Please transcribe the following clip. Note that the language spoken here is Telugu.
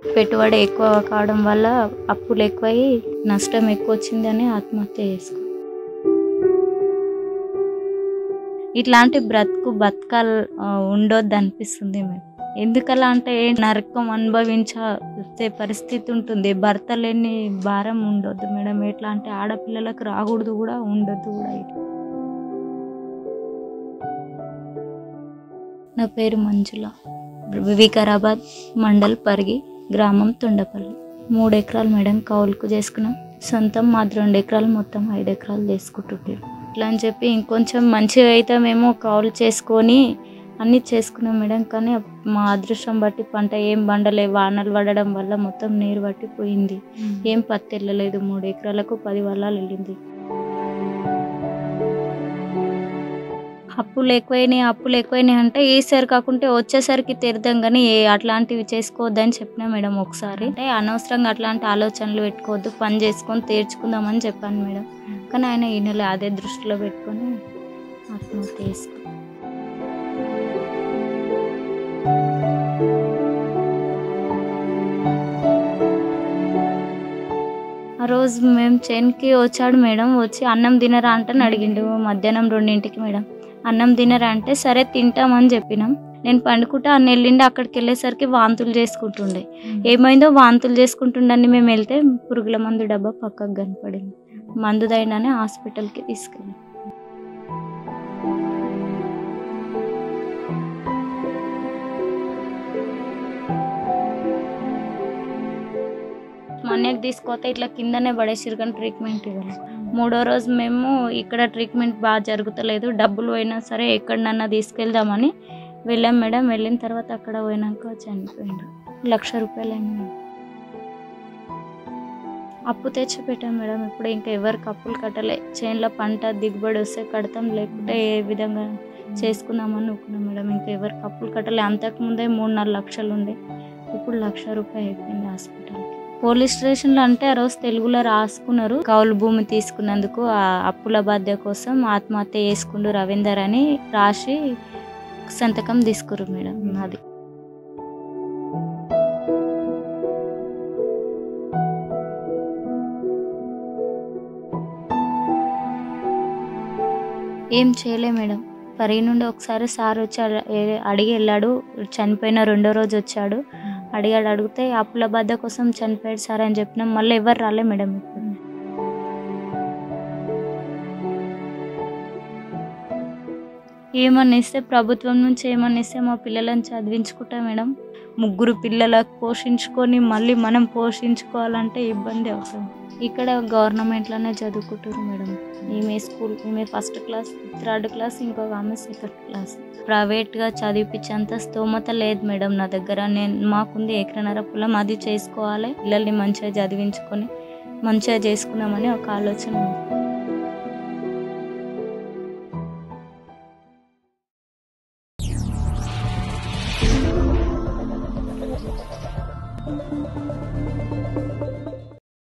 పెట్టుబడి ఎక్కువ కావడం వల్ల అప్పులు ఎక్కువై నష్టం ఎక్కువ వచ్చిందని ఆత్మహత్య చేసుకో ఇట్లాంటి బ్రతుకు బతకాల ఉండొద్దు అనిపిస్తుంది మేడం ఎందుకలా అంటే నరకం అనుభవించే పరిస్థితి ఉంటుంది భర్త లేని భారం ఉండొద్దు మేడం ఎట్లా అంటే ఆడపిల్లలకు రాకూడదు కూడా ఉండొద్దు కూడా ఇట్లా. నా పేరు మంజుల వికారాబాద్ మండల్ పరిగి గ్రామం తొండపల్లి మూడు ఎకరాలు మేడం కౌలుకు చేసుకున్నాం సొంతం మాది రెండు ఎకరాలు మొత్తం ఐదు ఎకరాలు చేసుకుంటుంటే ఇట్లా అని చెప్పి ఇంకొంచెం మంచిగా అయితే మేము కౌలు చేసుకొని అన్నీ చేసుకున్నాం మేడం కానీ మా అదృష్టం బట్టి పంట ఏం పండలే వానలు పడడం వల్ల మొత్తం నీరు పట్టి పోయింది ఏం పత్తి వెళ్ళలేదు మూడు ఎకరాలకు పది వల్లాలు వెళ్ళింది అప్పులు ఎక్కువైనాయి అప్పులు ఎక్కువైనాయి అంటే ఈసారి కాకుంటే వచ్చేసరికి తీరుదాం కానీ ఏ అట్లాంటివి చేసుకోవద్దని చెప్పినా మేడం ఒకసారి అంటే అనవసరంగా అట్లాంటి ఆలోచనలు పెట్టుకోవద్దు పని చేసుకొని తీర్చుకుందామని చెప్పాను మేడం కానీ ఆయన ఈ నెల అదే దృష్టిలో పెట్టుకొని ఆత్మహత్య చేసుకున్నాను ఆ రోజు మేము చేనుకి వచ్చాడు మేడం వచ్చి అన్నం తినరా అంటే అడిగిండు మధ్యాహ్నం రెండింటికి మేడం అన్నం తినరా అంటే సరే తింటామని చెప్పినాం నేను పండుకుంటే అన్న వెళ్ళిండి అక్కడికి వెళ్ళేసరికి వాంతులు చేసుకుంటుండే ఏమైందో వాంతులు చేసుకుంటుండని మేము వెళ్తే పురుగుల మందు డబ్బా పక్కకు కనపడింది మందు దైనానే హాస్పిటల్కి తీసుకెళ్ళి మొన్నకి తీసుకొస్తే ఇట్లా కిందనే పడేసిరు కానీ ట్రీట్మెంట్ ఇవ్వాలి మూడో రోజు మేము ఇక్కడ ట్రీట్మెంట్ బాగా జరుగుతలేదు డబ్బులు పోయినా సరే ఎక్కడనన్నా తీసుకెళ్దామని వెళ్ళాం మేడం వెళ్ళిన తర్వాత అక్కడ పోయినాక చనిపోయిండు లక్ష రూపాయలు అయింది మేడం. అప్పు తెచ్చి పెట్టాం మేడం ఇప్పుడు ఇంకా ఎవరికి అప్పులు కట్టలే చేనులో పంట దిగుబడి వస్తే కడతాం లేకుంటే ఏ విధంగా చేసుకుందామని అనుకున్నాం మేడం ఇంకా ఎవరికి అప్పులు కట్టలే అంతకుముందే మూడు నాలుగు లక్షలు ఉండే ఇప్పుడు లక్ష రూపాయలు అయిపోయింది హాస్పిటల్కి పోలీస్ స్టేషన్లో అంటే ఆ రోజు తెలుగులో రాసుకున్నారు కౌలు భూమి తీసుకున్నందుకు ఆ అప్పుల బాధ్య కోసం ఆత్మహత్య చేసుకుండు రవీందర్ అని రాసి సంతకం తీసుకురు మేడం నాది ఏం చేయలే మేడం పరి నుండి ఒకసారి సార్ వచ్చి అడ- ఏ- అడిగి వెళ్ళాడు చనిపోయిన రెండో రోజు వచ్చాడు అడిగాడు అడిగితే అప్పుల బాధ కోసం చనిపోయాడు సార్ అని చెప్పినాం మళ్ళీ ఎవరు రాలే మేడం ఇప్పుడు ఏమన్నా ఇస్తే ప్రభుత్వం నుంచి ఏమన్నా ఇస్తే మా పిల్లలను చదివించుకుంటా మేడం ముగ్గురు పిల్లలకు పోషించుకొని మళ్ళీ మనం పోషించుకోవాలంటే ఇబ్బంది అవుతుంది ఇక్కడ గవర్నమెంట్లోనే చదువుకుంటారు మేడం ఈమె స్కూల్ ఈమె ఫస్ట్ క్లాస్ థర్డ్ క్లాస్ ఇంకొక ఆమె సెకండ్ క్లాస్ ప్రైవేట్గా చదివిపించేంత స్తోమత లేదు మేడం నా దగ్గర నేను మాకుంది ఎకరన్నర పొలం అది చేసుకోవాలి పిల్లల్ని మంచిగా చదివించుకొని మంచిగా చేసుకుందామని ఒక ఆలోచన ఉంది